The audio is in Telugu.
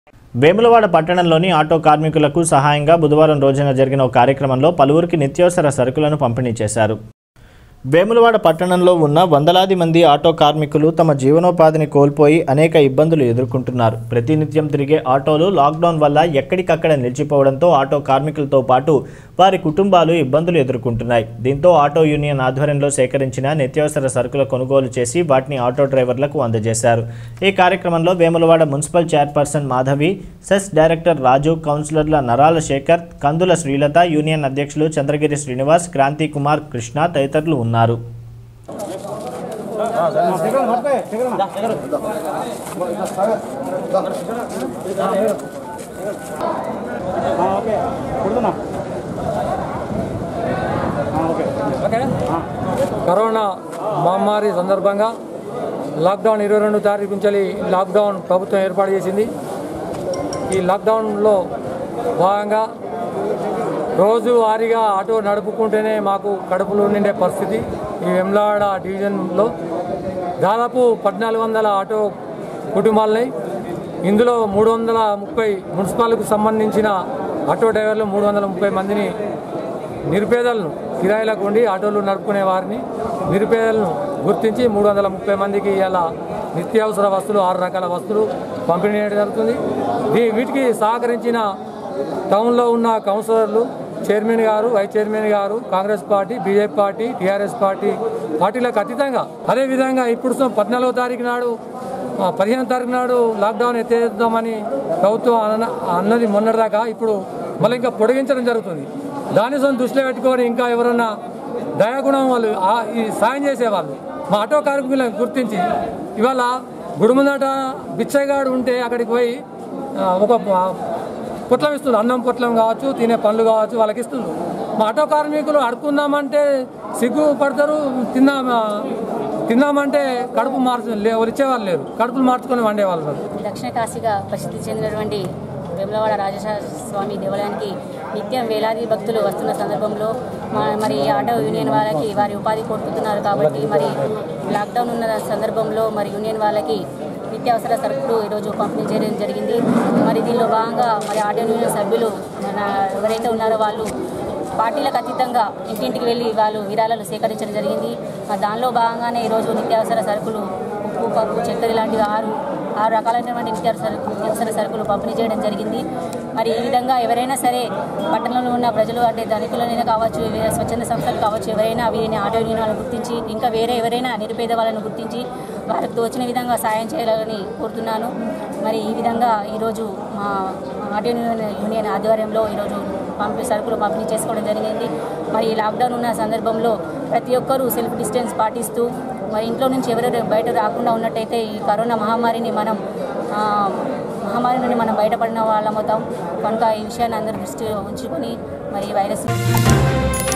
వేములవాడ పట్టణంలోని ఆటో కార్మికులకు సహాయంగా బుధవారం రోజున జరిగిన ఓ కార్యక్రమంలో పలువురికి నిత్యావసర సరుకులను పంపిణీ చేశారు వేములవాడ పట్టణంలో ఉన్న వందలాది మంది ఆటో కార్మికులు తమ జీవనోపాధిని కోల్పోయి అనేక ఇబ్బందులు ఎదుర్కొంటున్నారు ప్రతినిత్యం తిరిగే ఆటోలు లాక్డౌన్ వల్ల ఎక్కడికక్కడ నిలిచిపోవడంతో ఆటో కార్మికులతో పాటు వారి కుటుంబాలు ఇబ్బందులు ఎదుర్కొంటున్నాయి దీంతో ఆటో యూనియన్ ఆధ్వర్యంలో సేకరించిన నిత్యావసర సరుకుల కొనుగోలు చేసి వాటిని ఆటో డ్రైవర్లకు అందజేశారు ఈ కార్యక్రమంలో Vemulawada municipal chairperson Madhavi CESS director Raju కౌన్సిలర్ల నరాల శేఖర్ కందుల శ్రీలత యూనియన్ అధ్యక్షులు చంద్రగిరి శ్రీనివాస్ క్రాంతి కుమార్ కృష్ణ తదితరులు ఉన్నారు కరోనా మహమ్మారి సందర్భంగా లాక్డౌన్ ఇరవై రెండు తారీఖు నుంచి లాక్డౌన్ ప్రభుత్వం ఏర్పాటు చేసింది ఈ లాక్డౌన్లో భాగంగా రోజు వారీగా ఆటో నడుపుకుంటేనే మాకు కడుపులో నిండే పరిస్థితి ఈ వెమ్లాడ డివిజన్లో దాదాపు పద్నాలుగు వందల ఆటో కుటుంబాలున్నాయి ఇందులో మూడు వందల ముప్పై మున్సిపాల్కు సంబంధించిన ఆటో డ్రైవర్లు మూడు వందల ముప్పై మందిని నిరుపేదలను కిరాయిలకు ఉండి ఆటోలు నడుపుకునే వారిని నిరుపేదలను గుర్తించి మూడు వందల ముప్పై మందికి ఇలా నిత్యావసర వస్తువులు ఆరు రకాల వస్తువులు పంపిణీ చేయడం జరుగుతుంది దీ- వీటికి సహకరించిన టౌన్లో ఉన్న కౌన్సిలర్లు చైర్మన్ గారు వైస్ చైర్మన్ గారు Congress party BJP party TRS party పార్టీలకు అతీతంగా అదేవిధంగా ఇప్పుడు సో పద్నాలుగో తారీఖు నాడు ఆ, పదిహేను తారీఖు నాడు లాక్డౌన్ ఎత్తేద్దామని ప్రభుత్వం అన్న అన్నది మొన్నటిదాకా ఇప్పుడు మళ్ళీ ఇంకా పొడిగించడం జరుగుతుంది దాని సొంత దృష్టిలో పెట్టుకొని ఇంకా ఎవరన్నా దయాగుణం వాళ్ళు ఆ- ఈ సాయం చేసేవాళ్ళు మా ఆటో కార్మికులను గుర్తించి ఇవాళ గుడుముందట బిచ్చగాడు ఉంటే అక్కడికి పోయి ఆ, ఒక ఆ, పొట్లం ఇస్తుంది అన్నం పొట్లం కావచ్చు తినే పండ్లు కావచ్చు వాళ్ళకి ఇస్తుంది మా ఆటో కార్మికులు అడుకుందామంటే సిగ్గు పడతారు తిందామా తిందామంటే కడుపు మార్చు లే ఇచ్చేవాళ్ళు లేరు కడుపులు మార్చుకొని వండేవాళ్ళు ఉన్నారు. దక్షిణ కాశీగా ప్రసిద్ధి చెందినటువంటి వేములవాడ రాజేశ్వర స్వామి దేవాలయానికి నిత్యం వేలాది భక్తులు వస్తున్న సందర్భంలో మా- మరి ఈ ఆటో యూనియన్ వాళ్ళకి వారి ఉపాధి కోల్పోతున్నారు కాబట్టి మరి లాక్డౌన్ ఉన్న సందర్భంలో మరి యూనియన్ వాళ్ళకి నిత్యావసర సరుకులు ఈరోజు పంపిణీ చేయడం జరిగింది మరి దీనిలో భాగంగా మరి ఆటో యూనియన్ సభ్యులు మన ఎవరైతే ఉన్నారో వాళ్ళు పార్టీలకు అతీతంగా ఇంటింటికి వెళ్ళి వాళ్ళు విరాళాలు సేకరించడం జరిగింది మరి దానిలో భాగంగానే ఈరోజు నిత్యావసర సరుకులు ఉప్పు పప్పు చక్కెర లాంటివి ఆరు ఆరు రకాలైనటువంటి నిత్యావసర నిత్యావసర సరుకులు పంపిణీ చేయడం జరిగింది మరి ఈ విధంగా ఎవరైనా సరే పట్టణంలో ఉన్న ప్రజలు అంటే ధనికులైనా కావచ్చు వేరే స్వచ్ఛంద సంస్థలు కావచ్చు ఎవరైనా వీరిని ఆటో యూనియన్ వాళ్ళని గుర్తించి ఇంకా వేరే ఎవరైనా నిరుపేద వాళ్ళని గుర్తించి వారికి తోచిన విధంగా సాయం చేయాలని కోరుతున్నాను మరి ఈ విధంగా ఈరోజు మా ఆటో యూనియన్ యూనియన్ ఆధ్వర్యంలో ఈరోజు పంపి సరుకులు పంపిణీ చేసుకోవడం జరిగింది మరి ఈ లాక్డౌన్ ఉన్న సందర్భంలో ప్రతి ఒక్కరూ సెల్ఫ్ డిస్టెన్స్ పాటిస్తూ మరి ఇంట్లో నుంచి ఎవరెవరు బయట రాకుండా ఉన్నట్టయితే ఈ కరోనా మహమ్మారిని మనం ఆ, మహమ్మారి నుండి మనం బయటపడిన వాళ్ళమవుతాం కనుక ఈ విషయాన్ని అందరూ దృష్టి ఉంచుకొని మరి ఈ వైరస్